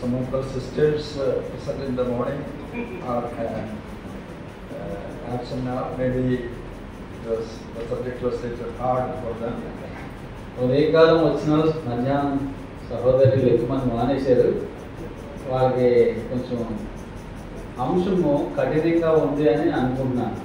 some of our sisters uh, present in the morning are uh, uh, absent now. Maybe it was, the subject was a little hard for them. ఉదయకాలం వచ్చిన వాళ్ళు మధ్యాహ్నం సహోదరులు ఎక్కువ మంది మానేశారు వాళ్ళకి కొంచెం అంశము కఠినంగా ఉంది అని అనుకుంటున్నాను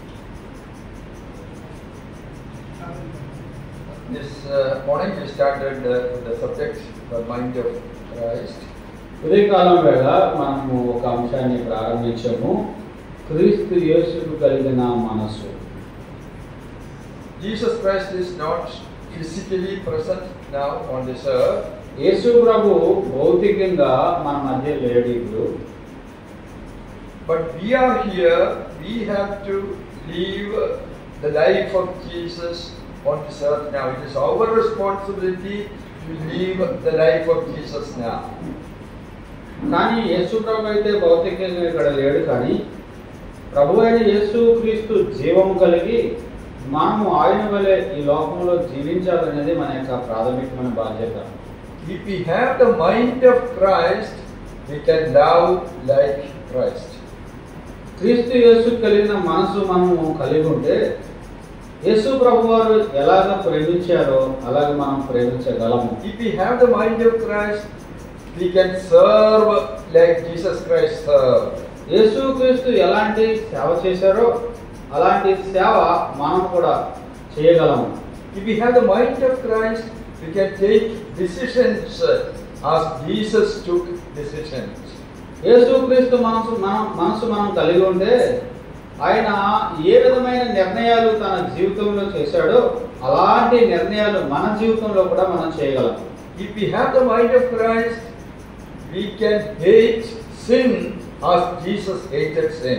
This uh, morning we started uh, with the subject, the mind of Christ. ఉదయకాలం వేళ మనము ఒక అంశాన్ని ప్రారంభించాము క్రీస్తు యేసుకు కలిగిన మనస్సు Jesus Christ is not physically present now on this earth, యేసు ప్రభు భౌతికంగా మన మధ్య లేడు ఇప్పుడు but we are here. We have to live the life of Jesus on this earth now. It is our responsibility to live the life of Jesus now. కానీ యేసు ప్రభు అయితే భౌతికంగా ఇక్కడ లేడు కానీ ప్రభు అయిన యేసు క్రీస్తు జీవము కలిగి మనము ఆయన వలె ఈ లోకంలో జీవించాలనేది మన యొక్క ప్రాథమికమైన బాధ్యత If we have the mind of Christ, we can love like Christ. క్రీస్తు యేసు కలిగిన మనసు మనము కలిగి ఉంటే యేసు ప్రభు వారు ఎలాగ ప్రేమించారో అలాగే మనం ప్రేమించగలము If we have the mind of Christ, we can serve like Jesus Christ served. యేసు క్రీస్తు ఎలాంటి సేవ చేశారో అలాంటి సేవ మనం కూడా చేయగలము If we have the mind of Christ, we can take decisions uh, as Jesus took decisions. యేసుక్రీస్తు మనసు మనం మనసు మనం కలిగి ఉంటే ఆయన ఏ విధమైన నిర్ణయాలు తన జీవితంలో చేశాడో అలాంటి నిర్ణయాలు మన జీవితంలో కూడా మనం చేయగలం If we have the mind of Christ, we can hate sin as Jesus hated sin.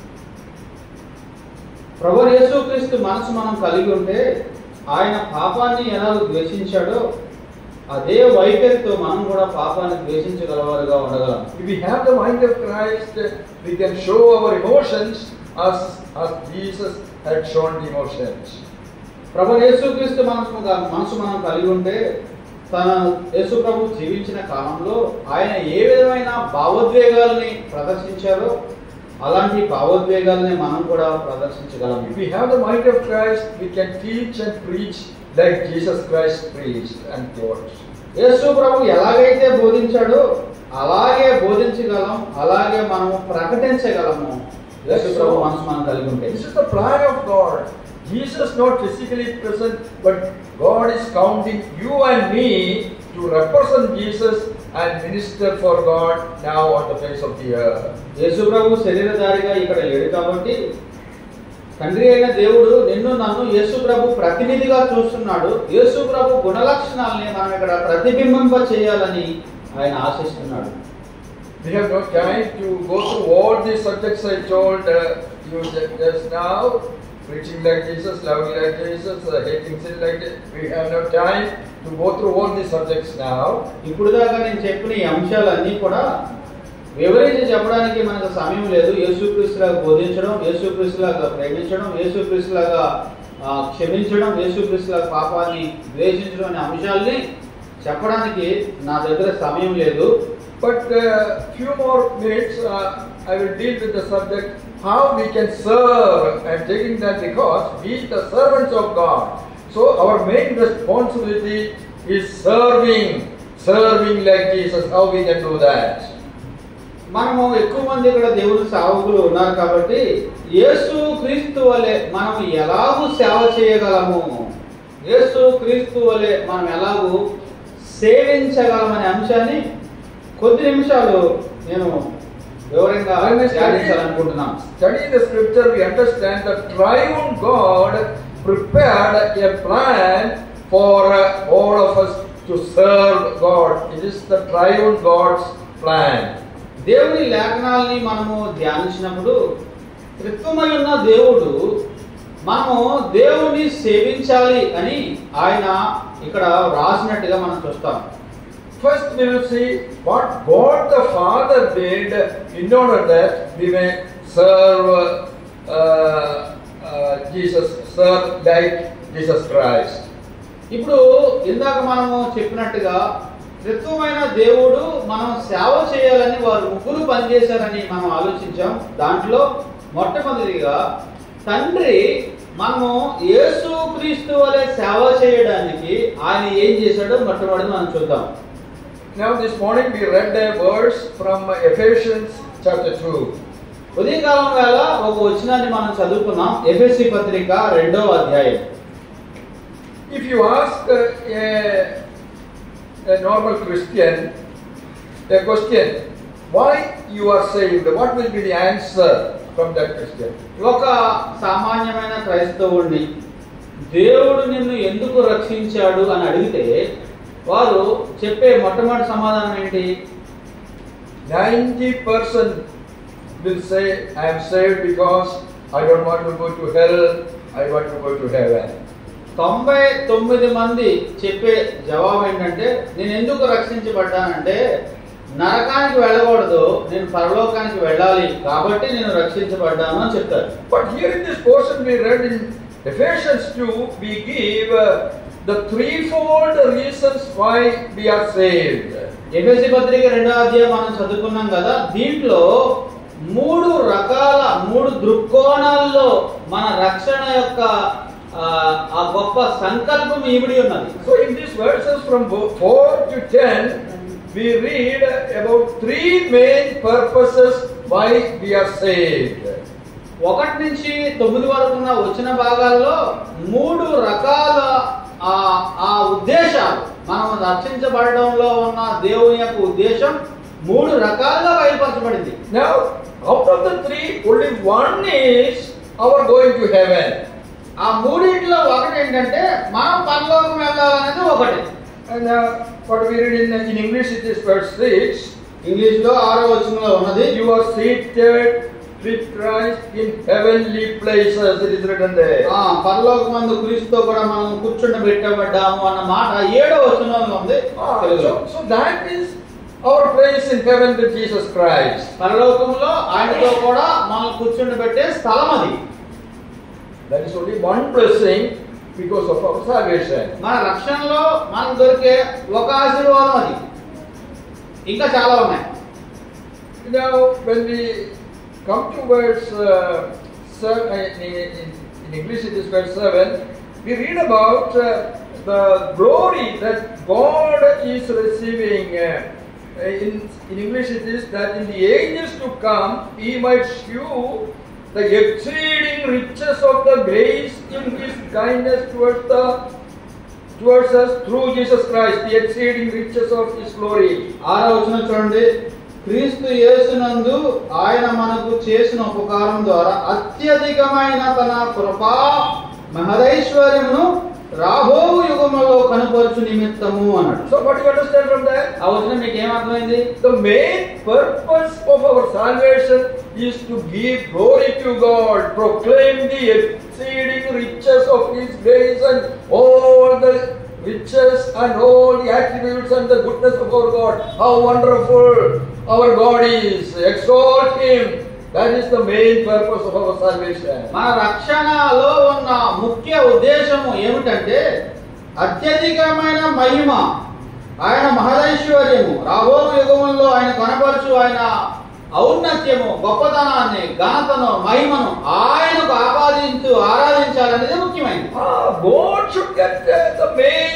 ప్రభు యేసుక్రీస్తు మనసు మనం కలిగి ఉంటే ఆయన పాపాన్ని ఎలా ద్వేషించాడో అదే వైఖరితో మనం కూడా పాపాన్ని ద్వేషించగలవారుగా ఉండగలం If we have the mind of Christ, we can show our emotions as, as Jesus had shown the emotions. ప్రభు యేసుక్రీస్తు మనసు మనసు మనం కలిగి ఉంటే తన యేసు ప్రభు జీవించిన కాలంలో ఆయన ఏ విధమైన భావోద్వేగాల్ని ప్రదర్శించారో అలాంటి భావోద్వేగాల్ని మనం కూడా ప్రదర్శించగలం If we have the mind of Christ, we can teach and preach like Jesus Christ preached and taught. యేసు ప్రభు ఎలాగైతే బోధించాడో అలాగే బోధించగలం అలాగే మనము ప్రకటించగలము యేసు ప్రభు మనసు మనం కలిగి ఉంటే This is the plan of God. Jesus not physically present, but God is counting you and me to represent Jesus and minister for God now on the face of the earth. యేసు ప్రభు శరీరధారిగా ఇక్కడ లేడు కాబట్టి తండ్రి అయిన దేవుడు నిన్ను నన్ను యేసు ప్రభు ప్రతినిధిగా చూస్తున్నాడు యేసు ప్రభు గుణలక్షణాలని మనం ఇక్కడ ప్రతిబింబింప చేయాలని ఆయన ఆశిస్తున్నాడు We have no time to go through all these subjects I told uh, you ju- just now. Preaching like Jesus, loving like Jesus, uh, hating sin like this. We have no time to go through all these subjects now. ఇప్పుడు దాకా నేను చెప్పిన ఈ అంశాలన్నీ కూడా వివరించి చెప్పడానికి మనకు సమయం లేదు యేసుక్రీస్తులాగా బోధించడం యేసుక్రీస్తులాగా ప్రేమించడం యేసుక్రీస్తులాగా ఆ, క్షమించడం యేసుక్రీస్తులాగా పాపాన్ని ద్వేషించడం అనే అంశాల్ని చెప్పడానికి నా దగ్గర సమయం లేదు But uh, few more minutes, uh, I will deal with the subject how we can serve. I am taking that because we the servants of God. So our main responsibility is serving, serving like Jesus. How we can do that? మనము ఎక్కువ మంది ఇక్కడ దేవుని సేవకులు ఉన్నారు కాబట్టి యేసు క్రీస్తు వలె మనం ఎలాగూ సేవ చేయగలము యేసు క్రీస్తు వలె మనం ఎలాగూ సేవించగలమనే అంశాన్ని కొద్ది నిమిషాలు నేను వివరంగా ధ్యానించాలనుకుంటున్నాను Studying the scripture, we understand that triune God prepared a plan for uh, all of us to serve God. It is the triune God's plan. దేవుని లేఖనాల్ని మనము ధ్యానించినప్పుడు త్రిత్వమై ఉన్న దేవుడు మనము దేవుని సేవించాలి అని ఆయన ఇక్కడ రాసినట్టుగా మనం చూస్తాం First, we will see what God the Father did in order that we may serve uh, uh, Jesus, serve like Jesus Christ. ఇప్పుడు ఇందాక మనము చెప్పినట్టుగా త్రిత్వమైన దేవుడు మనం సేవ చేయాలని వారు ముగ్గురు పనిచేశారని మనం ఆలోచించాం దాంట్లో మొట్టమొదటిగా తండ్రి మనము యేసు క్రీస్తు వలె సేవ చేయడానికి ఆయన ఏం చేశాడో మొట్టమొదటి మనం చూద్దాం Now this morning we read a verse from Ephesians chapter 2. ఉదయకాలం వేళ ఒక వచనాన్ని మనం చదువుకున్నాం ఎఫ్ఎస్సి పత్రిక రెండో అధ్యాయం If you ask uh, a, a normal Christian a question, why you are saved, what will be the answer from that Christian? ఒక సామాన్యమైన క్రైస్తవుడిని దేవుడు నిన్ను ఎందుకు రక్షించాడు అని అడిగితే వారు చెప్పే మొట్టమొదటి సమాధానం ఏంటి 90% will say, I am saved because I don't want to go to hell, I want to go to heaven. తొంభై తొమ్మిది మంది చెప్పే జవాబు ఏంటంటే నేను ఎందుకు రక్షించబడ్డానంటే నరకానికి వెళ్ళకూడదు నేను పరలోకానికి వెళ్ళాలి కాబట్టి నేను రక్షించబడ్డాను అని చెప్తారు But here in this portion we read in Ephesians 2, we give uh, the threefold reasons why we are saved. FSC పత్రిక రెండో అధ్యాయం మనం చదువుకున్నాం కదా దీంట్లో మూడు రకాల మూడు దృక్కోణాల్లో మన రక్షణ యొక్క ఆ, ఆ గొప్ప సంకల్పం ఈవిడి ఉన్నది So in these verses from 4 to 10, we read about three main purposes why we are saved. ఒకటి నుంచి తొమ్మిది వరకు ఉన్న వచ్చిన భాగాల్లో మూడు రకాల ఆ ఆ ఉద్దేశాలు మనం రక్షించబడడంలో ఉన్న దేవుని యొక్క ఉద్దేశం మూడు రకాలుగా బయలుపరచబడింది Now, out of the three, only one is our going to heaven. ఆ మూడింటిలో ఒకటి ఏంటంటే మనం పరలోకం వెళ్ళాలనేది ఒకటి And uh, what we read in, in English it is verse 6. English లో ఆరో వచనంలో ఉన్నది You are seated with Christ in heavenly places. It is written there. ఆ పరలోకమందు క్రీస్తుతో కూడా మనం కూర్చుండ పెట్టబడ్డాము అన్న మాట ఏడో వచనంలో ఉంది Ah, తెలుగులో so, so that is our place in heaven with Jesus Christ. పరలోకంలో ఆయనతో కూడా మనం కూర్చుండ పెట్టే స్థలం అది That is only one blessing because of our salvation. మన రక్షణలో మనకు దొరికే ఒక ఆశీర్వాదం అది ఇంకా చాలా ఉన్నాయి Now, when we come to verse uh, seven, in, in, in English it is verse 7, we read about uh, the glory that God is receiving. Uh, in, in English it is that in the ages to come, He might shew the exceeding riches of the grace in His kindness towards the towards us through Jesus Christ, the exceeding riches of His glory. ఆరో వచనం చూడండి క్రీస్తు యేసునందు ఆయన మనకు చేసిన ఉపకారం ద్వారా అత్యధికమైన తన కృపా మహదైశ్వర్యమును రాబో యుగములో కనపరచు నిమిత్తము అన్నాడు So, what do you understand from that? ఆ వచనం మీకు ఏమర్థమైంది The main purpose of our salvation is to give glory to God, proclaim the exceeding riches of His grace and all the riches and all the attributes and the goodness of our God. How wonderful our God is. Exalt Him. That is the main purpose of our salvation. మన రక్షణలో ఉన్న ముఖ్య ఉద్దేశము ఏమిటంటే అత్యధికమైన మహిమ ఆయన మహదైశ్వర్యము రాబో యుగములో ఆయన కనపరచు ఆయన ఔన్నత్యము గొప్పతనాన్ని ఘనతను మహిమను ఆయనకు ఆపాదించు ఆరాధించాలనేది ముఖ్యమైనది Ah, God should get uh, the main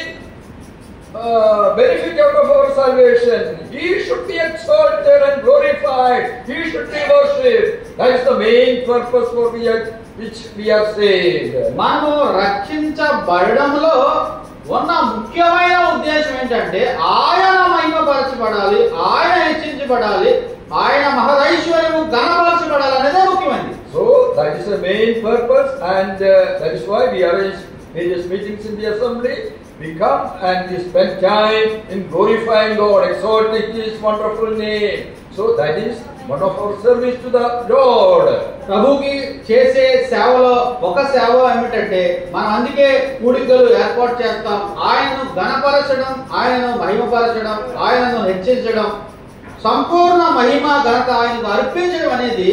uh, benefit out of our salvation. He should be exalted and glorified. He should be worshipped. That is the main purpose for we are, which we are saved. మనము రక్షించబడడంలో ఉన్న ముఖ్యమైన ఉద్దేశం ఏంటంటే ఆయన మహిమపరచబడాలి ఆయన హెచ్చించబడాలి ఆయన మహదైశ్వర్యము గణపరచబడాలి అనేదే ముఖ్యమైనది So that is the main purpose, and uh, that is why we arrange various meetings in the assembly. We come and we spend time in glorifying God, exalting His wonderful name. So that is one of our service to the Lord. ప్రభుకి చేసే సేవలో ఒక సేవ ఏమిటంటే మనం అందుకే కూడికలు ఏర్పాటు చేస్తాం ఆయనను గణపరచడం ఆయనను మహిమపరచడం ఆయనను హెచ్చించడం సంపూర్ణ మహిమ ఘనత ఆయనకు అర్పించడం అనేది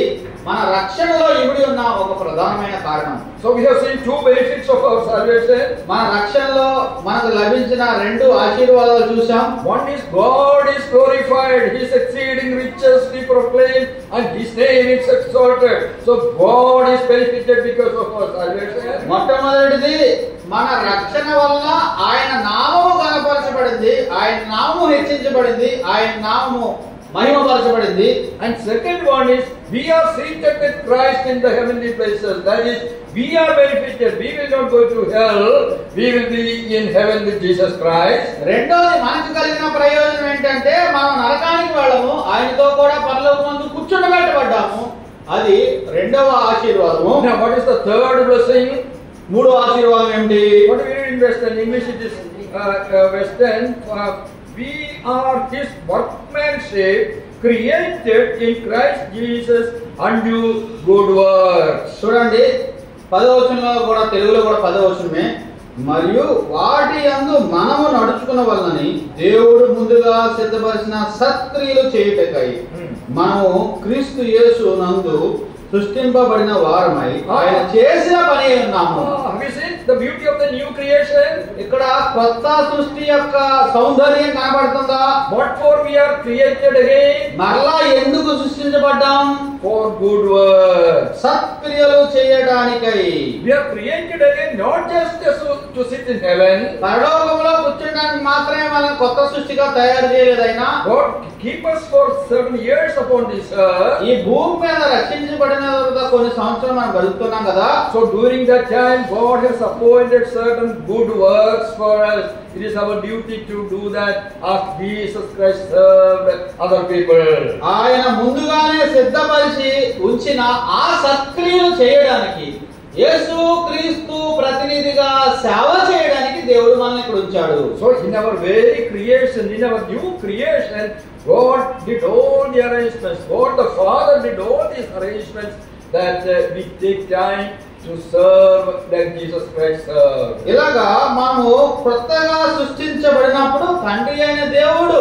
మన రక్షణలో ఇమిడి ఉన్న ఒక ప్రధానమైన కారణం So we have seen two benefits of our salvation. మన రక్షణలో మనకు లభించిన రెండు ఆశీర్వాదాలు చూసాం One is God is glorified, His exceeding riches we proclaim, and His name is exalted. So God is benefited because of our salvation. మొట్టమొదటిది మన రక్షణ వల్ల ఆయన నామము కనపరచబడింది ఆయన నామము హెచ్చించబడింది ఆయన నామము మహిమపరచబడింది And second one is we are seated with Christ in the heavenly places. That is, we are benefited. We will not go to hell. We will be in heaven with Jesus Christ. రెండోది మనకు కలిగిన ప్రయోజనం ఏంటంటే మనం నరకానికి వెళ్ళము ఆయనతో కూడా పరలోకమందు కూర్చుండబెట్టబడ్డాము అది రెండవ ఆశీర్వాదము Now, what is the third blessing? మూడో ఆశీర్వాదం ఏమిటి What do we read in Western? English it is uh, uh, Western. Uh, we are His workmanship, created in Christ Jesus unto good works. చూడండి పదవచనంలో కూడా తెలుగులో కూడా పదవచనమే మరియు వాటి అందు మనము నడుచుకున్న వలనని దేవుడు ముందుగా సిద్ధపరిచిన సత్క్రియలు చేయుటకై Hmm. మనము క్రీస్తు యేసు నందు సృష్టింపబడిన వారమై ఆయన చేసిన పని అయి ఉన్నాము Ah, have you seen the beauty of the new creation? ఇక్కడ కొత్త సృష్టి యొక్క సౌందర్యం కనబడుతుందా What for we are created again? మరలా ఎందుకు సృష్టించబడ్డాం For good works. సత్క్రియలు చేయడానికై We are created again not just to, to sit in heaven. పరలోకంలో కూర్చోడానికి మాత్రమే మనం కొత్త సృష్టిగా తయారు చేయలేదైనా God keep us for seven years upon this earth. ఈ భూమి మీద రక్షించబడిన తర్వాత కొన్ని సంవత్సరాలు మనం బతుకుతున్నాం కదా So during that time, God has appointed certain good works for us. It is our duty to do that as Jesus Christ served other people. ఆయన ముందుగానే సిద్ధపరిచి ఉంచిన ఆ సత్క్రియలు చేయడానికి యేసు క్రీస్తు ప్రతినిధిగా సేవ చేయడానికి దేవుడు మనల్ని ఇక్కడ ఉంచాడు So in our very creation, in our new creation, God did all the arrangements. God the Father did all these arrangements that uh, we take time to serve like Jesus Christ served. ఇలాగా మనము కొత్తగా సృష్టించబడినప్పుడు తండ్రి అయిన దేవుడు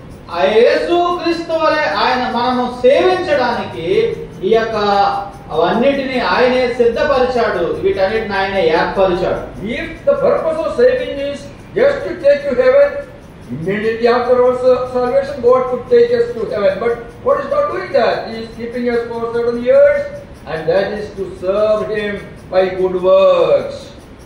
ఆ యేసు క్రీస్తు వలె ఆయన మనము సేవించడానికి ఈ యొక్క అవన్నిటిని ఆయనే సిద్ధపరిచాడు వీటన్నిటిని ఆయనే ఏర్పరిచాడు If the purpose of saving is just to take you heaven, immediately after our sa- salvation, God could take us to heaven. But God is not doing that. He is keeping us for seven years, and that is to serve Him by good works.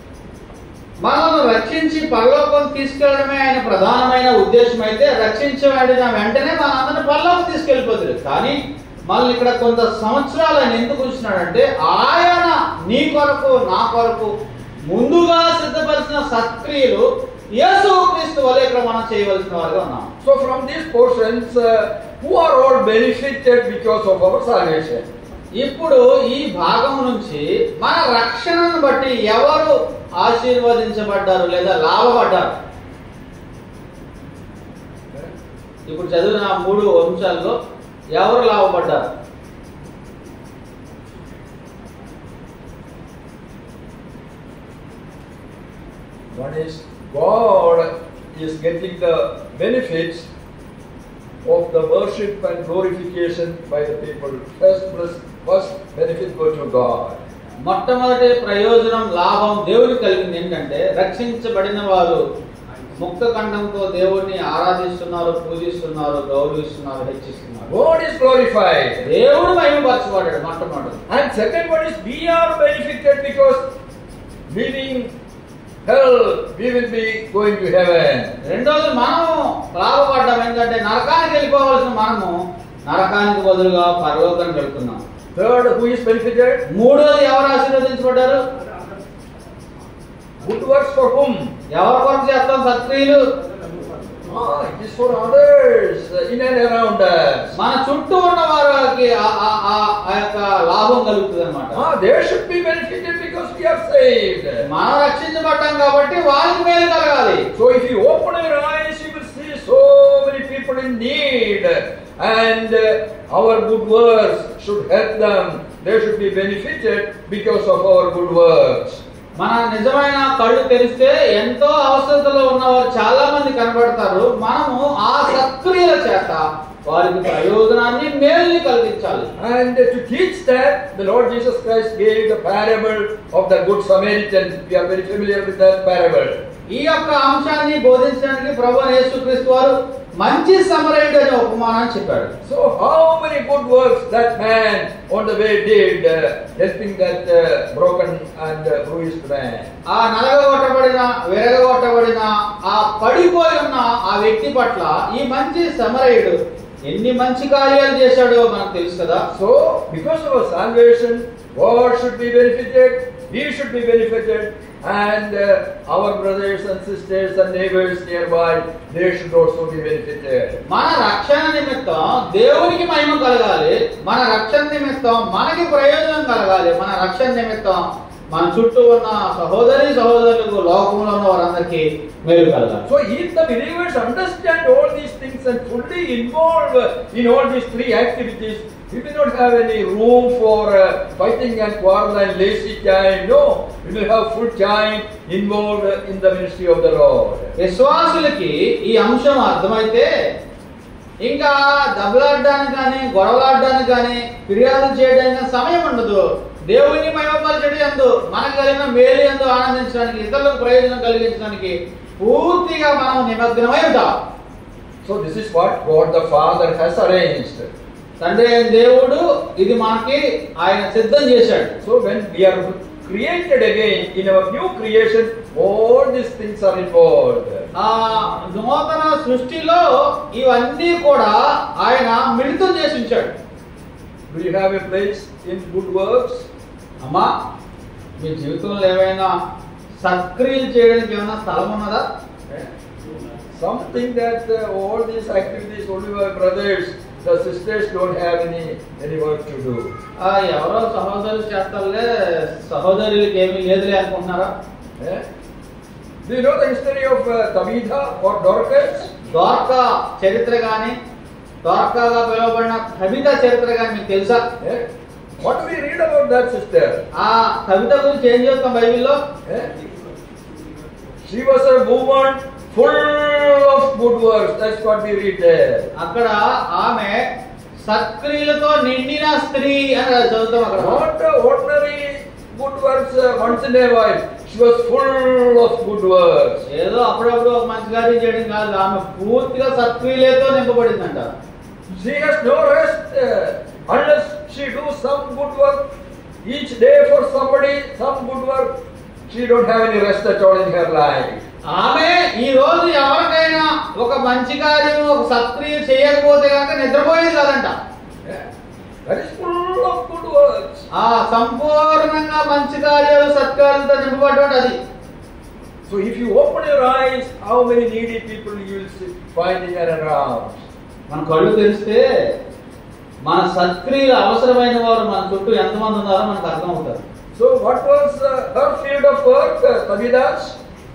మనల్ని రక్షించి పరలోకం తీసుకెళ్ళడమే ఆయన ప్రధానమైన ఉద్దేశం అయితే రక్షించబడిన వెంటనే మనందరిని పరలోకం తీసుకెళ్ళిపోతారు కానీ మనల్ని ఇక్కడ కొంత సంవత్సరాలు ఆయన ఎందుకు ఉంచున్నాడంటే ఆయన నీ కొరకు నా కొరకు ముందుగా సిద్ధపరిచిన సత్క్రియలు యేసు క్రీస్తు వల్ల ఇక్కడ మనం చేయవలసిన వారుగా ఉన్నాం So, from these portions, uh, who are all benefited because of our salvation? ఇప్పుడు ఈ భాగం నుంచి మన రక్షణను బట్టి ఎవరు ఆశీర్వదించబడ్డారు లేదా లాభపడ్డారు ఇప్పుడు చదివిన ఆ మూడు అంశాల్లో ఎవరు లాభపడ్డారు One is God is getting the benefits of the worship and glorification by the people. First, bless- first benefit go to God. మొట్టమొదటి ప్రయోజనం లాభం దేవుడికి కలిగింది ఏంటంటే రక్షించబడిన వారు ముక్త ఖండంతో దేవుడిని ఆరాధిస్తున్నారు పూజిస్తున్నారు గౌరవిస్తున్నారు హెచ్చిస్తున్నారు God is glorified. దేవుడు మహిమపరచబడ్డాడు మొట్టమొదటి And second one is we are benefited because leaving hell, we will be going to heaven. రెండోది మనము లాభపడ్డాం ఏంటంటే నరకానికి వెళ్ళిపోవాల్సిన మనము నరకానికి బదులుగా పరలోకానికి వెళ్తున్నాం Third, who is benefited? మూడోది ఎవరు ఆశీర్వదించబడ్డారు Good works for whom? ఎవరి కొరకు చేస్తాం సత్క్రియలు Ah, it is for others uh, in and around us. మన చుట్టూ ఉన్న వారికి ఆ- ఆ- ఆ- ఆ యొక్క లాభం కలుగుతుంది అనమాట Ah, they should be benefited because we are saved. మనం రక్షించబడ్డాం కాబట్టి వారికి మేలు కలగాలి So if you open your eyes, you will see so many people in need, and uh, our good works should help them. They should be benefited because of our good works. మన నిజమైన కళ్ళు తెరిస్తే ఎంతో అవసరతలో ఉన్నవారు చాలా మంది కనబడతారు మనము ఆ సత్క్రియల చేత వారికి ప్రయోజనాన్ని మేలుని కలిగించాలి And to teach that, the Lord Jesus Christ gave the parable of the Good Samaritan. We are very familiar with that parable. ఈ యొక్క అంశాన్ని బోధించడానికి ప్రభు యేసుక్రీస్తు వారు మంచి సమరయుడు అనే ఉపమానాన్ని చెప్పాడు So, how many good works that man on the way did, uh, helping that uh, broken and uh, bruised man. ఆ నలగగొట్టబడిన విరగగొట్టబడిన ఆ పడిపోయి ఉన్న ఆ వ్యక్తి పట్ల ఈ మంచి సమరయుడు ఎన్ని మంచి కార్యాలు చేశాడో మనకు తెలుసు కదా So, because of our salvation, God should be benefited, we should be benefited, and uh, our brothers and sisters and neighbors nearby, they should also be benefited. మన రక్షణ నిమిత్తం దేవునికి మహిమ కలగాలి మన రక్షణ నిమిత్తం మనకి ప్రయోజనం కలగాలి మన రక్షణ నిమిత్తం మన చుట్టూ ఉన్న సహోదరి సహోదరులకు లోకంలో ఉన్న వారందరికీ మేలు కలగాలి So, if the believers understand all these things and fully involve in all these three activities, we will not have any room for uh, fighting and quarrel and lazy time. No, we will have full time involved in the ministry of the Lord. విశ్వాసులకి ఈ అంశం అర్థమైతే ఇంకా దెబ్బలాడడానికి కానీ గొడవలాడడానికి కానీ ఫిర్యాదు చేయడానికి కానీ సమయం ఉండదు దేవుని మహిమపరచడం ఎందు మనకు కలిగిన మేలు ఎందు ఆనందించడానికి ఇతరులకు ప్రయోజనం కలిగించడానికి పూర్తిగా మనం నిమగ్నమై ఉంటాం So, this is what God the Father has arranged. తండ్రి అయిన దేవుడు ఇది మనకి ఆయన సిద్ధం చేశాడు So, when we are created again in our new creation, all these things are involved. ఆ నూతన సృష్టిలో ఇవన్నీ కూడా ఆయన మిళితం చేసి ఉంచాడు Do you have a place in good works? అమ్మా మీ జీవితంలో ఏమైనా సత్క్రియలు చేయడానికి ఏమైనా స్థలం ఉన్నదా Something that uh, all these activities only my brothers, the sisters don't have any any work to do. ఆ, ఎవరో సహోదరులు చేస్తారులే సహోదరులకి ఏమీ లేదులే అనుకుంటున్నారా Eh? Do you know the history of uh, Tabitha or Dorcas? Dwaraka చరిత్ర కానీ ద్వారకాగా పిలువబడిన కవిత చరిత్ర కానీ మీకు తెలుసా Eh? What do we read about that sister? ఆ కవిత గురించి ఏం చేస్తాం బైబిల్లో Eh? She was a woman full of good works. That's what we read there. అక్కడ ఆమె సత్క్రియలతో నిండిన స్త్రీ అని చదువుతాం అక్కడ Not uh, ordinary good works uh, once in a while. She was full of good works. ఏదో అప్పుడప్పుడు ఒక మంచి కార్యం చేయడం కాదు ఆమె పూర్తిగా సత్క్రియలతో నింపబడిందంట She has no rest uh, unless she do some good work each day for somebody, some good work. She don't have any rest at all in her life. ఆమె ఈ రోజు ఎవరికైనా ఒక మంచి కార్యం ఒక సత్క్రియ చేయకపోతే కనుక నిద్రపోయేది కాదంట Yeah. That is full of good works. ఆ సంపూర్ణంగా మంచి కార్యాలు సత్కార్యాలతో నింపబడ్డాడు అది So if you open your eyes, how many needy people you will see finding and around. మన కళ్ళు తెరిస్తే మన సత్క్రియలు అవసరమైన వారు మన చుట్టూ ఎంతమంది ఉన్నారో మనకు అర్థమవుతారు So what was uh, her field of work, uh, Tabitha's?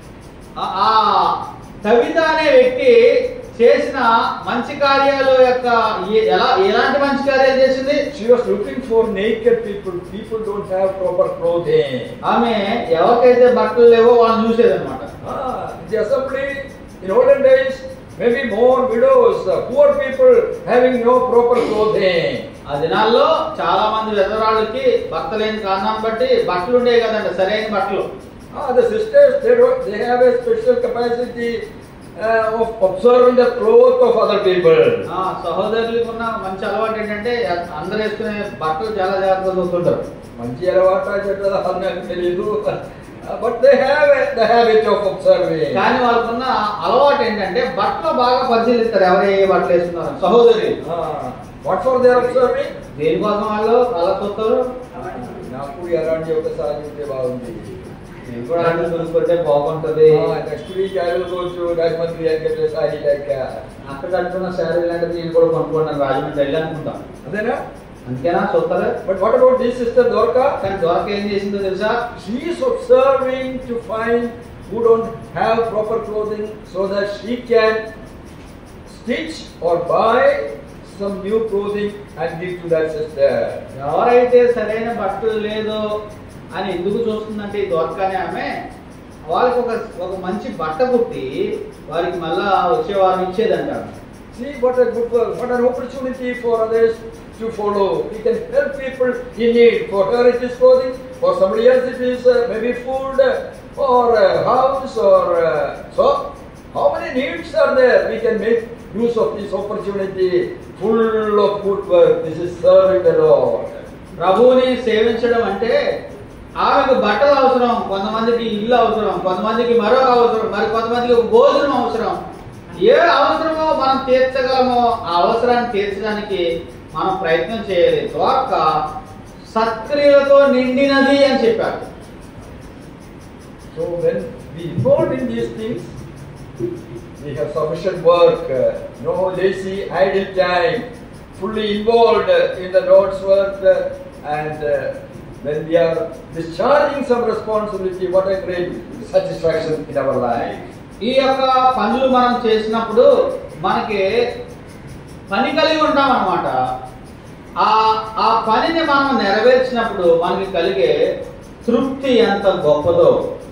ఆ- ఆ కవిత అనే వ్యక్తి చేసిన మంచి కార్యాలు యొక్క ఏ- ఎలా ఎలాంటి మంచి కార్యాలు చేసింది She was looking for naked people. People don't have proper clothing. ఆమె ఎవరికైతే బట్టలు లేవో వాళ్ళని చూసేదన్నమాట Ah, in the assembly in olden days, maybe more widows, uh, poor people having no proper clothing. ఆ దినాల్లో చాలా మంది వెదరాళ్ళకి భర్త లేని కారణాన్ని బట్టి బట్టలు ఉండేవి కదండి సరైన బట్టలు Ah, the sisters, they, don't, they have a special capacity uh, of observing the clothes of other people. ఆ సహోదరులకు ఉన్న మంచి అలవాటు ఏంటంటే అందరు వేసుకునే బట్టలు చాలా జాగ్రత్తగా చూస్తుంటారు మంచి అలవాట చెడ్డదా అని నాకు తెలీదు but they have the habit of observing కానీ వాళ్ళకున్న అలవాటు ఏంటంటే బట్టలు బాగా పరిశీలిస్తారు ఎవరు ఏ బట్టలు వేసుకున్నారు సహోదరి వాట్ ఫర్ దే అబ్జర్వింగ్ దేనికోసం వాళ్ళు అలా చూస్తారు నాకు ఎలాంటి ఒకసారి ఉంటే బాగుంది నేను కూడా అన్ని చూసుకుంటే బాగుంటది next week I will go to Rajahmundry and get sorry like అక్కడ కట్టుకున్న శారీ లాంటిది నేను కూడా కొనుక్కున్నాను రాజమండ్రి వెళ్ళి అనుకుంటాను అదేనా అంతేనా చూస్తారా but what about this sister దొరక కానీ దొరక ఏం చేసిందో తెలుసా she is observing to find who don't have proper clothing so that she can stitch or buy some new clothing and give to that sister. ఎవరైతే సరైన బట్టలు లేదో అని ఎందుకు చూస్తుందంటే ఈ దొరకనే ఆమె వాళ్ళకి ఒక ఒక మంచి బట్ట కుట్టి వారికి మళ్ళా వచ్చే వారిని ఇచ్చేదంట See what a good work, what an opportunity for others to follow. We can help people in need. For her it is clothing, for somebody else it is uh, maybe food, uh, or uh, house, or uh, so. How many needs are there? We can make use of this opportunity full of good work. This is serving the Lord. ప్రభువుని సేవించడం అంటే ఆమెకు బట్టలు అవసరం కొంతమందికి ఇల్లు అవసరం కొంతమందికి మరొక అవసరం మరి కొంతమందికి భోజనం అవసరం ఏ అవసరమో మనం తీర్చగలమో ఆ అవసరాన్ని తీర్చడానికి మనం ప్రయత్నం చేయాలి ద్వారక సత్క్రియలతో నిండినది అని చెప్పారు So when we involved in these things, we have sufficient work, uh, no lazy idle time, fully involved uh, in the Lord's work, uh, and uh, when we are discharging some responsibility, what a great satisfaction in our life. ఈ యొక్క పనులు మనం చేసినప్పుడు మనకి పని కలిగి ఉంటాం అనమాట ఆ ఆ పనిని మనం నెరవేర్చినప్పుడు మనకి కలిగే తృప్తి ఎంత గొప్పదో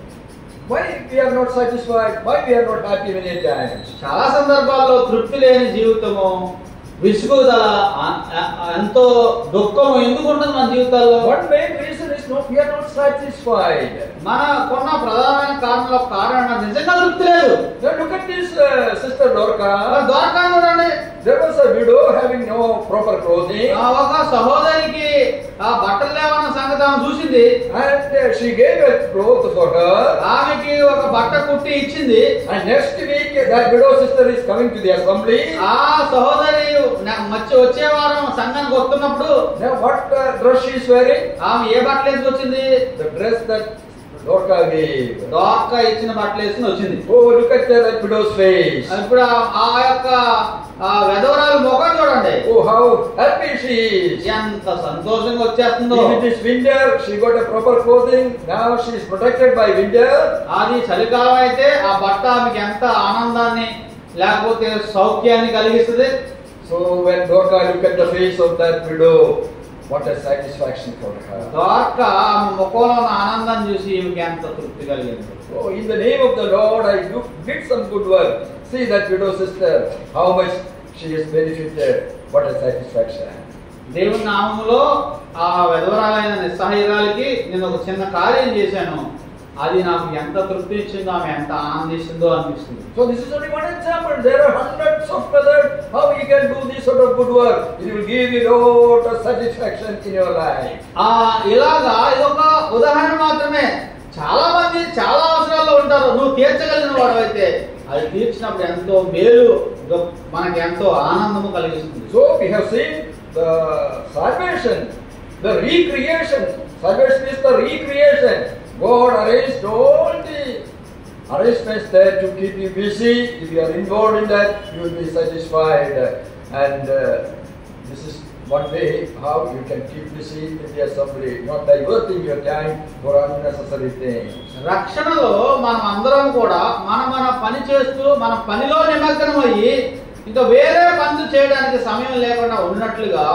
Why we are not satisfied? Why we are not happy many times? చాలా సందర్భాల్లో తృప్తి లేని జీవితము విసుగుదల ఆ- ఆ- ఎంతో దుఃఖము ఎందుకు ఉంటుంది మన జీవితాల్లో One main reason is no, we are not satisfied. మన కొన్న ప్రధానమైన కారణంలో కారణం నిజంగా తృప్తి లేదు Now look at this uh, sister Dorcas. Dwaraka చూడండి There was a widow having no proper clothing. ఆ ఒక సహోదరికి ఆ బట్టలు లేవన్న సంగతి ఆమె చూసింది And uh, she gave a cloth for her. ఆమెకి ఒక బట్ట కుట్టి ఇచ్చింది And next week, that widow sister is coming to the assembly. ఆ సహోదరి నా- మధ్య వచ్చే వారం సంఘానికి వస్తున్నప్పుడు Now, what uh, dress she is wearing? ఆమె ఏ బట్టలు వేసుకొచ్చింది The dress that Dorcas gave. దోక్క ఇచ్చిన బట్టలు వేసుకుని వచ్చింది Oh, look at uh, that widow's face. ఇప్పుడు ఆ- ఆ యొక్క ఆ వెధవరాలు ముఖం చూడండి Oh, how happy she is. ఎంత సంతోషంగా వచ్చేస్తుందో If it is winter, she got a proper clothing. Now she is protected by winter. అది చలికాలం అయితే ఆ బట్ట ఆమెకి ఎంత ఆనందాన్ని లేకపోతే సౌఖ్యాన్ని కలిగిస్తుంది So when Dorcas look at the face of that widow, what a satisfaction for her. దోక్క ఆమె ముఖంలో ఉన్న ఆనందాన్ని చూసి ఈమెకి ఎంత తృప్తి కలిగింది Oh, in the name of the Lord, I do, did some good work. See that widow sister, how much she has benefited. What a satisfaction. దేవుని నామములో ఆ విధవరాలైన నిస్సహాయురాలకి నేను ఒక చిన్న కార్యం చేశాను అది నాకు ఎంత తృప్తి ఇచ్చిందో ఆమె ఎంత ఆనందిస్తుందో అనిపిస్తుంది So this is only one example. There are hundreds of others. How you can do this sort of good work? It will give you lot of satisfaction in your life. ఆ ఇలాగా ఇదొక ఉదాహరణ మాత్రమే చాలా మంది చాలా అవసరాల్లో ఉంటారు నువ్వు తీర్చగలిగిన వాడు అయితే అది తీర్చినప్పుడు ఎంతో మేలు గొప్ప- మనకి ఎంతో ఆనందము కలిగిస్తుంది So we have seen the salvation, the recreation. Salvation is the recreation. God arranged all the arrangements there to keep you busy. If you are involved in that, you will be satisfied. And uh, this is one way how you can keep busy in the assembly, not diverting your time for unnecessary things. రక్షణలో మనం అందరం కూడా మన మన పని చేస్తూ మన పనిలో నిమగ్నం అయ్యి ఇంకా వేరే పనులు చేయడానికి సమయం లేకుండా ఉన్నట్లుగా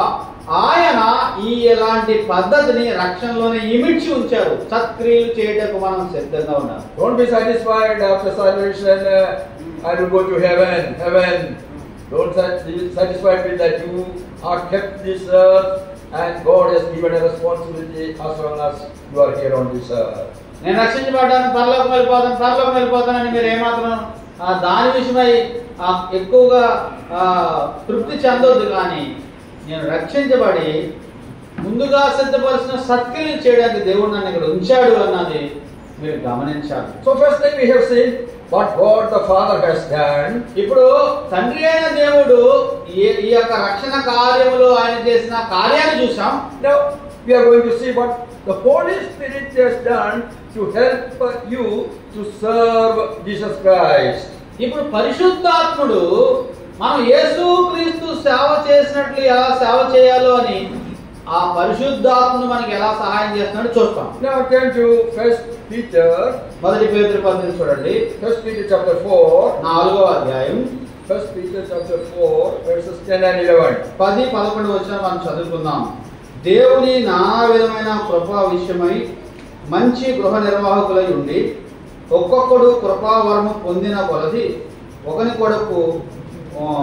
ఆయన ఈ ఇలాంటి పద్ధతిని రక్షణలోనే ఇమిడ్చి ఉంచారు సత్క్రియలు చేయటకు మనం సిద్ధంగా ఉన్నాం Don't be satisfied after salvation. Uh, I will go to heaven. Heaven. Don't sat- be satisfied with that. You are kept this earth, and God has given a responsibility as long as you are here on this earth. నేను రక్షించబడ్డాను పరలోకం వెళ్ళిపోతాను పరలోకం వెళ్ళిపోతానని మీరు ఏమాత్రం ఆ, దాని విషయమై ఆ, ఎక్కువగా ఆ, తృప్తి చెందొద్దు కానీ నేను రక్షించబడి ముందుగా సిద్ధపరిచిన సత్క్రియలు చేయడానికి దేవుడు నన్ను ఇక్కడ ఉంచాడు అన్నది మీరు గమనించాలి So first thing we have seen what God the Father has done. ఇప్పుడు తండ్రి అయిన దేవుడు ఈ ఈ యొక్క రక్షణ కార్యములో ఆయన చేసిన కార్యాన్ని చూసాం Now we are going to see what the Holy Spirit has done to help you to serve Jesus Christ. ఇప్పుడు పరిశుద్ధాత్ముడు మనం యేసు క్రీస్తు సేవ చేసినట్లు ఎలా సేవ చేయాలో అని ఆ పరిశుద్ధాత్ముడు మనకి ఎలా సహాయం చేస్తున్నాడో చూస్తాం Now turn to First Peter, మొదటి పేతురు పద్ధతి చూడండి First Peter chapter four. నాలుగో అధ్యాయం First Peter chapter 4, verses 10 and 11. పది పదకొండు వచ్చిన మనం చదువుకుందాం దేవుని నానా విధమైన కృపా విషయమై మంచి గృహ నిర్వాహకులై ఉండి ఒక్కొక్కడు కృపావరము పొందిన కొలది ఒకని కొరకు ఆ,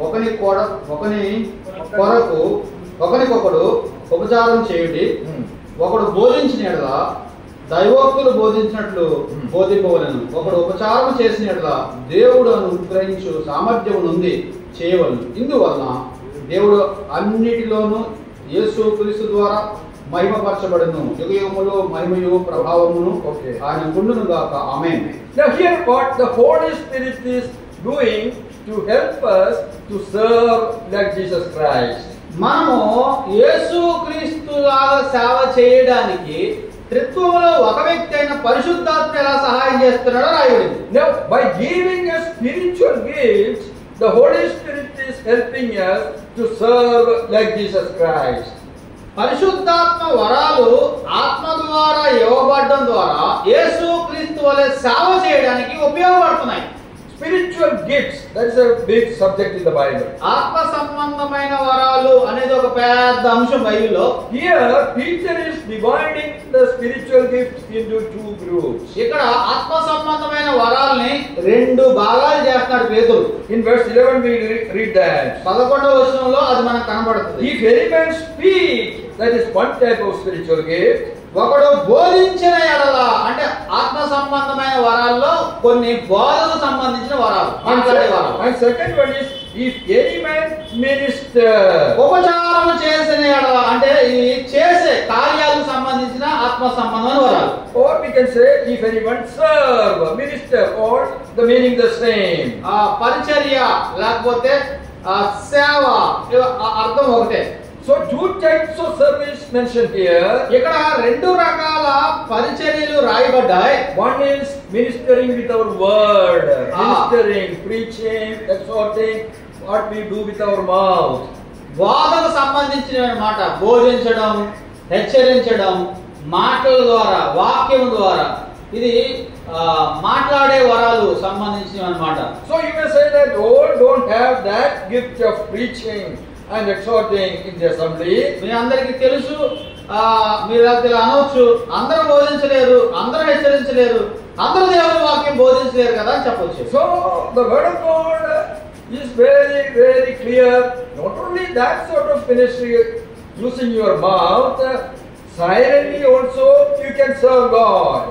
ఒకని కొడ ఒకని కొరకు ఒకనికొకడు ఉపచారం చేయుడి Hmm. ఒకడు బోధించిన ఎడల దైవోక్తులు బోధించినట్లు Hmm. బోధింపవలను ఒకడు ఉపచారం చేసిన ఎడల దేవుడు అనుగ్రహించు సామర్థ్యం ఉంది చేయవలను ఇందువలన దేవుడు అన్నిటిలోనూ యేసు క్రీస్తు ద్వారా మహిమపరచబడను యుగ యుగములో మహిమయు ప్రభావమును Okay. ఆయన గుండును గాక ఆమె Now here what the Holy Spirit is doing to help us to serve like Jesus Christ. మనము యేసు క్రీస్తు లాగా సేవ చేయడానికి త్రిత్వంలో ఒక వ్యక్తి అయిన పరిశుద్ధాత్మ ఎలా సహాయం చేస్తున్నాడో రాయబడింది Now by giving us spiritual gifts, the Holy Spirit is helping us to serve like Jesus Christ. పరిశుద్ధాత్మ వరాలు ఆత్మ ద్వారా ఇవ్వబడడం ద్వారా యేసు క్రీస్తు వలె సేవ చేయడానికి ఉపయోగపడుతున్నాయి Spiritual gifts, that is a big subject in the Bible. ఆత్మ సంబంధమైన వరాలు అనేది ఒక పెద్ద అంశం బైబిల్లో Here, Peter is dividing the spiritual gifts into two groups. ఇక్కడ ఆత్మ సంబంధమైన వరాల్ని రెండు భాగాలు చేస్తున్నాడు పేతురు In verse 11, we re- read that. పదకొండవ వచనంలో అది మనకు కనబడుతుంది If any man speak, that is one type of spiritual gift. ఒకడు బోధించిన ఎడల అంటే ఆత్మ సంబంధమైన వరాల్లో కొన్ని బోధకు సంబంధించిన వరాలు And, మాట్లాడే వరాలు and second one is, if any man minister. ఉపచారం చేసిన ఎడల అంటే ఈ చేసే కార్యాలకు సంబంధించిన ఆత్మ సంబంధమైన వరాలు Or we can say, if anyone serve, minister, or the meaning the same. ఆ పరిచర్య లేకపోతే ఆ సేవ ఇవ- ఆ అర్థం ఒకటే So two types of service mentioned here. ఇక్కడ రెండు రకాల పరిచర్యలు రాయబడ్డాయి One is ministering with our word, Ah. ministering, preaching, exhorting, what we do with our mouth. బోధకు సంబంధించిన మాట బోధించడం హెచ్చరించడం మాటల ద్వారా వాక్యం ద్వారా ఇది ఆ, మాట్లాడే వరాలు సంబంధించినవి అన్నమాట So you may say that all don't have that gift of preaching and exhorting in the assembly. మీ అందరికీ తెలుసు ఆ, మీరు అది ఇలా అనవచ్చు అందరూ బోధించలేరు అందరూ హెచ్చరించలేరు అందరూ దేవుని వాక్యం బోధించలేరు కదా అని చెప్పొచ్చు So the word of God is very, very clear. Not only that sort of ministry using your mouth, silently also you can serve God.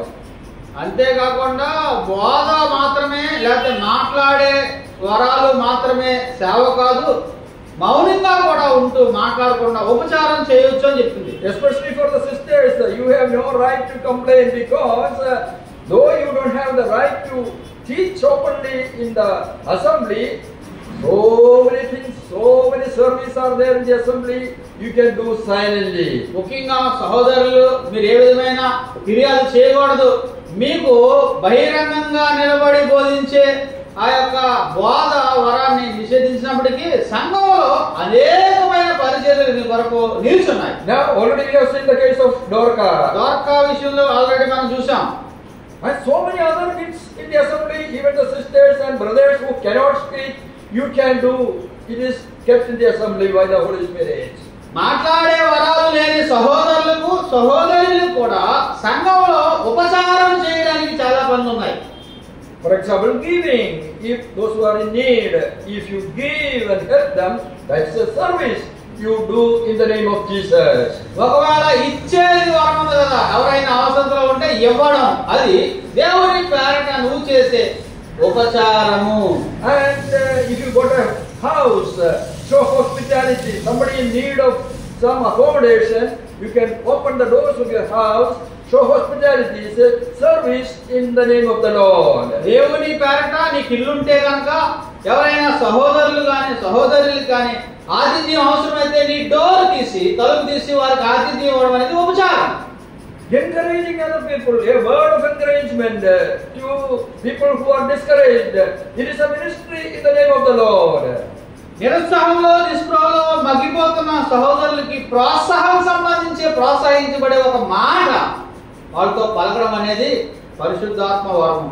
అంతేకాకుండా బోధ మాత్రమే లేకపోతే మాట్లాడే వరాలు మాత్రమే సేవ కాదు మౌనంగా కూడా ఉంటూ మాట్లాడకుండా ఉపచారం చేయొచ్చు అని చెప్పింది Especially for the sisters, uh, you have no right to complain because uh, though you don't have the right to teach openly in the assembly, so many things, so many services are there in the assembly, you can do silently. ముఖ్యంగా సహోదరులు మీరు ఏ విధమైన ఫిర్యాదు చేయకూడదు మీకు బహిరంగంగా నిలబడి బోధించే ఆ యొక్క బోధ వరాన్ని నిషేధించినప్పటికీ సంఘంలో అనేకమైన పరిచర్యలు మీ కొరకు నిల్చున్నాయి Now already we have seen the case of Dorcas Dwaraka విషయంలో ఆల్రెడీ మనం చూసాం and so many other things in the assembly, even the sisters and brothers who cannot speak, you can do. It is kept in the assembly by the Holy Spirit. మాట్లాడే వరాలు లేని సహోదరులకు సహోదరులకు కూడా సంఘంలో ఉపచారం చేయడానికి చాలా పనులు ఉన్నాయి For example, giving. If those who are in need, if you give and help them, that's a service you do in the name of Jesus. ఒకవేళ ఇచ్చేది వరం ఉంది కదా ఎవరైనా అవసరంలో ఉంటే ఇవ్వడం అది దేవుని పేరట నువ్వు చేసే ఉపచారము And uh, if you go to a house, uh, show hospitality. Somebody in need of some accommodation, you can open the doors of your house, show hospitality. It's a service in the name of the Lord. దేవుని పేరట నీకు ఇల్లుంటే కనుక ఎవరైనా సహోదరులు కానీ సహోదరులు కానీ ఆతిథ్యం అవసరమైతే నీ డోర్ తీసి తలుపు తీసి వారికి ఆతిథ్యం ఇవ్వడం అనేది ఉపచారం Encouraging other people, a word of encouragement uh, to people who are discouraged. It is a ministry in the name of the Lord. నిరుత్సాహంలో నిస్పృహలో మగ్గిపోతున్న సహోదరులకి ప్రోత్సాహం సంబంధించి ప్రోత్సహించబడే ఒక మాట వాళ్ళతో పలకడం అనేది పరిశుద్ధాత్మ వరం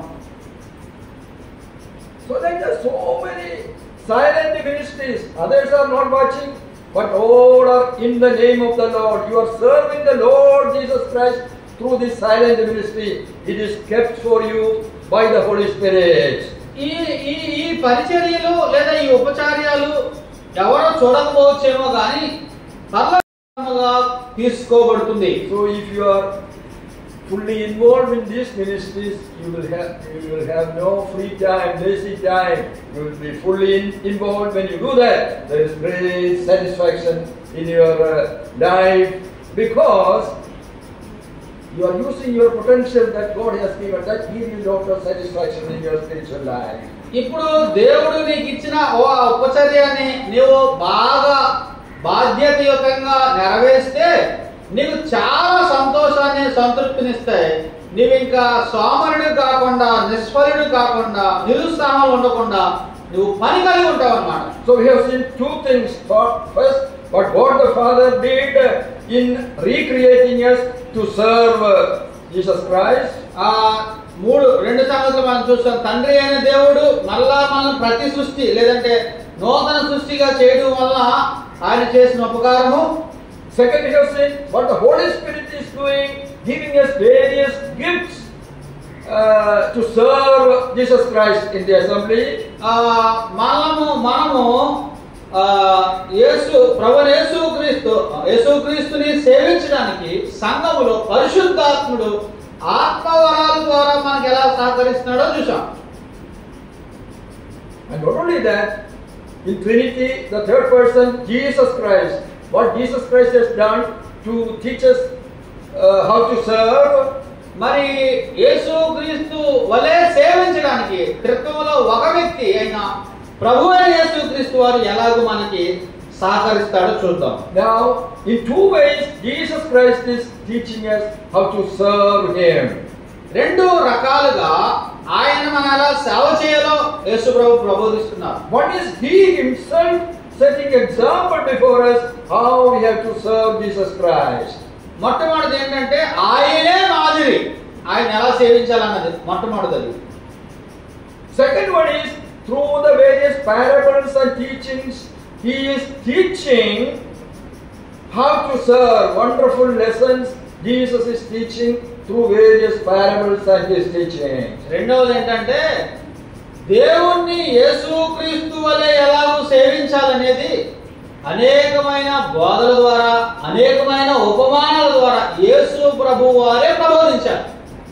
So there are so many silent ministries. Others are not watching, but all are in the name of the Lord. You are serving the Lord Jesus Christ through this silent ministry. It is kept for you by the Holy Spirit. ఈ ఈ ఈ పరిచర్యలు లేదా ఈ ఉపచార్యాలు ఎవరో చూడకపోవచ్చేమో కానీ పర్లముగా తీసుకోబడుతుంది So if you are fully involved in these ministries, you will have you will have no free time, lazy time. You will be fully in, involved when you do that. There is great satisfaction in your uh, life because you are using your potential that God has given. That gives you lot of satisfaction in your spiritual life. ఇప్పుడు దేవుడు నీకు ఇచ్చిన ఓ ఉపచర్యాన్ని నీవు బాగా బాధ్యతయుతంగా నెరవేరిస్తే నీకు చాలా సంతోషాన్ని సంతృప్తినిస్తాయి నీవు ఇంకా సోమరుడు కాకుండా నిష్ఫలుడు కాకుండా నిరుత్సాహం ఉండకుండా నువ్వు పని కలిగి ఉంటావు అన్నమాట So we have seen two things. First, what God the Father did in recreating us to serve uh, Jesus Christ. ఆ మూడు రెండు సంగతులు మనం చూస్తాం తండ్రి అయిన దేవుడు మళ్ళా మనం ప్రతి సృష్టి లేదంటే నూతన సృష్టిగా చేయడం వల్ల ఆయన చేసిన ఉపకారము Second, we have seen what the Holy Spirit is doing, giving us various gifts uh, to serve Jesus Christ in the assembly. ఆ మనము మనము ఆ యేసు ప్రభు యేసు క్రీస్తు యేసు క్రీస్తుని సేవించడానికి సంఘములో పరిశుద్ధాత్ముడు ఆత్మవరాల ద్వారా మనకి ఎలా సహకరిస్తున్నాడో చూసాం And not only that, in Trinity, the third person, Jesus Christ, what Jesus Christ has done to teach us uh, how to serve, మరి యేసు క్రీస్తు వలె సేవించడానికి త్రిత్వంలో ఒక వ్యక్తి అయిన ప్రభు అయిన యేసు క్రీస్తు వారు ఎలాగో మనకి సహకరిస్తాడో చూద్దాం Now, in two ways, Jesus Christ is teaching us how to serve Him. రెండు రకాలుగా ఆయన మన ఎలా సేవ చేయాలో యేసు ప్రభు ప్రబోధిస్తున్నారు One is He Himself setting example before us how we have to serve Jesus Christ. మొట్టమొదటిది ఏంటంటే ఆయనే మాదిరి ఆయన ఎలా సేవించాలన్నది మొట్టమొదటిది Second one is through the various parables and teachings, He is teaching how to serve. Wonderful lessons Jesus is teaching through various parables and His teaching. రెండవది ఏంటంటే దేవుణ్ణి యేసుక్రీస్తు వలె ఎలాగో సేవించాలనేది అనేకమైన బోధల ద్వారా అనేకమైన ఉపమానాల ద్వారా యేసు ప్రభు వారే ప్రబోధించారు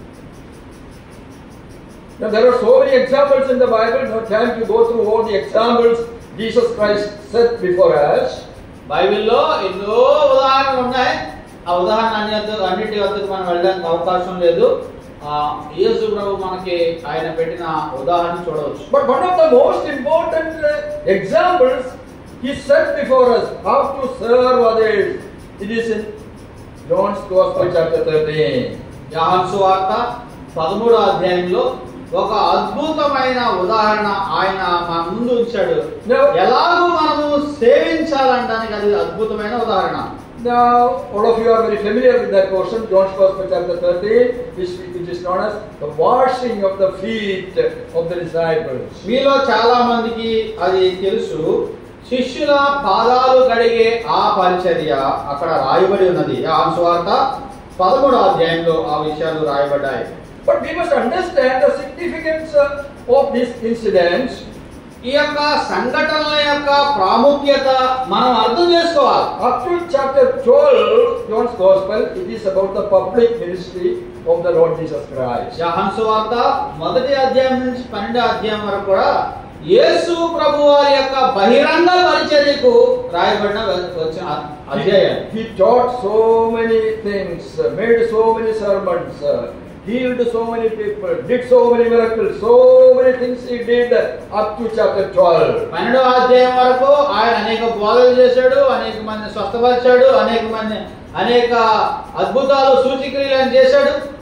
Now there are so many examples in the Bible, no time to go through all the examples Jesus Christ set before us. బైబిల్లో ఎన్నో ఉదాహరణలు ఉన్నాయి ఆ ఉదాహరణ అన్ని వద్ద- అన్నిటి వద్దకు మనం వెళ్ళడానికి అవకాశం లేదు ఆ యేసు ప్రభు మనకి ఆయన పెట్టిన ఉదాహరణ చూడవచ్చు But one of the most important uh, examples he set before us how to serve others. It is in John's Gospel chapter 13. యాహన్ సువార్త పదమూడో అధ్యాయంలో ఒక అద్భుతమైన ఉదాహరణ ఆయన మన ముందు ఉంచాడు No. ఎలాగో మనము సేవించాలంటానికి అది అద్భుతమైన ఉదాహరణ Now, all of you are very familiar with that portion, John's Gospel chapter 13, which, which is known as the washing of the feet of the disciples. మీలో చాలా మందికి అది తెలుసు శిష్యుల పాదాలు కడిగే ఆ పరిచర్య అక్కడ రాయబడి ఉన్నది యాహన్ సువార్త పదమూడో అధ్యాయంలో ఆ విషయాలు రాయబడ్డాయి But we must understand the significance uh, of this incident ఈ యొక్క సంఘటనల యొక్క ప్రాముఖ్యత మనం అర్థం చేసుకోవాలి Up to chapter 12, John's Gospel, it is about the public ministry of the Lord Jesus Christ. యెహోవా సువార్త మొదటి అధ్యాయం నుంచి పన్నెండో అధ్యాయం వరకు కూడా యేసు ప్రభు వారి యొక్క బహిరంగ పరిచర్యకు రాయబడిన వచ్చిన అధ్యాయం He, he taught so many things, uh, made so many sermons, uh, healed so many people, did so many miracles, so many things he did up to chapter 12. పన్నెండో అధ్యాయం వరకు ఆయన అనేక బోధలు చేశాడు అనేక మంది స్వస్థపరిచాడు అనేక మంది అనేక అద్భుతాలు సూచిక్రియలను చేశాడు